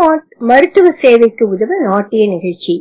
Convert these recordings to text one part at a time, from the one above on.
Fremont மருத்துவ சேவைக்கு உதவ நாட்டிய நிகழ்ச்சி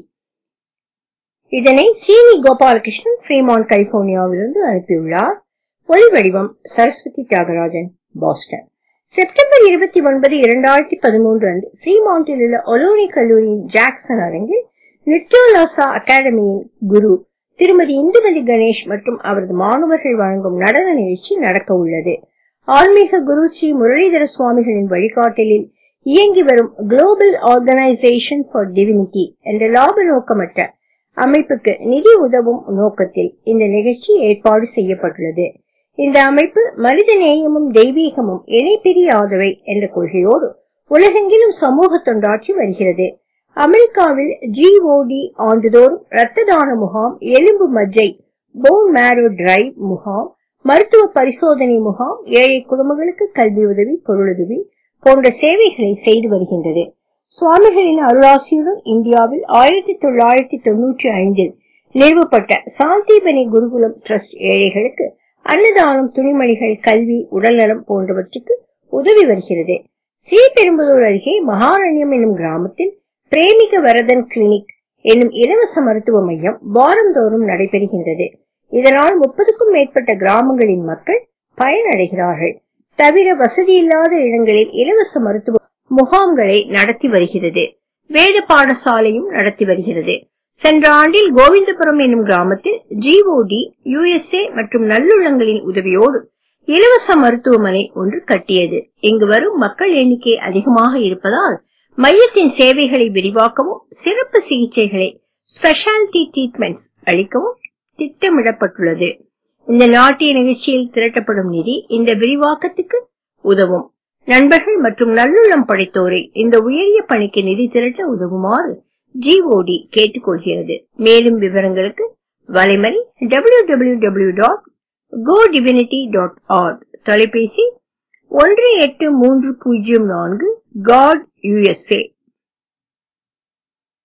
இதனை சீனி கோபாலகிருஷ்ணன் ஃப்ரீமான்ட் கலிபோர்னியாவிலிருந்து அனுப்பியுள்ளார் ஒளி வடிவம் சரஸ்வதி தியாகராஜன் பாஸ்டன் செப்டம்பர் இருபத்தி ஒன்பது இரண்டாயிரத்தி பதிமூன்று அன்று ஃப்ரீமாண்டில் உள்ள ஒலோனி கல்லூரியின் ஜாக்சன் அரங்கில் நித்யோலாசா அகாடமியின் குரு திருமதி இந்துமதி கணேஷ் மற்றும் அவரது மாணவர்கள் வழங்கும் நடன நிகழ்ச்சி நடக்க உள்ளது ஆன்மீக குரு ஸ்ரீ முரளிதர சுவாமிகளின் வழிகாட்டலில் இயங்கி வரும் குளோபல் ஆர்கனைசேஷன் ஃபார் டிவினிட்டி என்ற லாப நோக்கமற்ற அமைப்புக்கு நிதி உதவும் நோக்கத்தில் இந்த நிகழ்ச்சி ஏற்பாடு செய்யப்பட்டுள்ளது இந்த அமைப்பு மனித நேயமும் தெய்வீகமும் இணைப்பிரியாதவை என்ற கொள்கையோடு உலகெங்கிலும் சமூக தொண்டாற்றி வருகிறது அமெரிக்காவில் ஜிஓடி ஆண்டுதோறும் இரத்த தான முகாம் எலும்பு மஜ்ஜை போன் மேரோ டிரைவ் முகாம் மருத்துவ பரிசோதனை முகாம் ஏழை குடும்பங்களுக்கு கல்வி உதவி பொருளுதவி போன்ற சேவைகளை செய்து வருகின்றது சுவாமிகளின் அருளாசியுடன் இந்தியாவில் ஆயிரத்தி தொள்ளாயிரத்தி தொன்னூற்றி ஐந்தில் நிறுவப்பட்ட சாந்திபனி குருகுலம் டிரஸ்ட் ஏழைகளுக்கு அன்னதானம் துணிமணிகள் கல்வி உடல்நலம் போன்றவற்றுக்கு உதவி வருகிறது ஸ்ரீபெரும்புதூர் அருகே மகாரண்யம் என்னும் கிராமத்தில் பிரேமிக வரதன் கிளினிக் என்னும் இலவச மருத்துவ மையம் வாரந்தோறும் நடைபெறுகின்றது இதனால் முப்பதுக்கும் மேற்பட்ட கிராமங்களின் மக்கள் பயனடைகிறார்கள் தவிர வசதியில்லாத இடங்களில் இலவச மருத்துவ முகாம்களை நடத்தி வருகிறது வேத பாடசாலையும் நடத்தி வருகிறது சென்ற ஆண்டில் கோவிந்தபுரம் என்னும் கிராமத்தில் ஜிஓடி யுஎஸ்ஏ மற்றும் நல்லுள்ளங்களின் உதவியோடு இலவச மருத்துவமனை ஒன்று கட்டியது இங்கு வரும் மக்கள் எண்ணிக்கை அதிகமாக இருப்பதால் மையத்தின் சேவைகளை விரிவாக்கவும் சிறப்பு சிகிச்சைகளை ஸ்பெஷாலிட்டி ட்ரீட்மெண்ட்ஸ் அளிக்கவும் திட்டமிடப்பட்டுள்ளது இந்த நாட்டிய நிகழ்ச்சியில் திரட்டப்படும் நிதி இந்த விரிவாக்கத்துக்கு உதவும் நண்பர்கள் மற்றும் நல்லுள்ளம் படைத்தோரை இந்த உயரிய பணிக்கு நிதி திரட்ட உதவுமாறு ஜிஓடி கேட்டுக்கொள்கிறது மேலும் விவரங்களுக்கு வலைமறி W W W dot go divinity dot org தொலைபேசி ஒன்று எட்டு மூன்று பூஜ்ஜியம் நான்கு காட் யுஎஸ்ஏ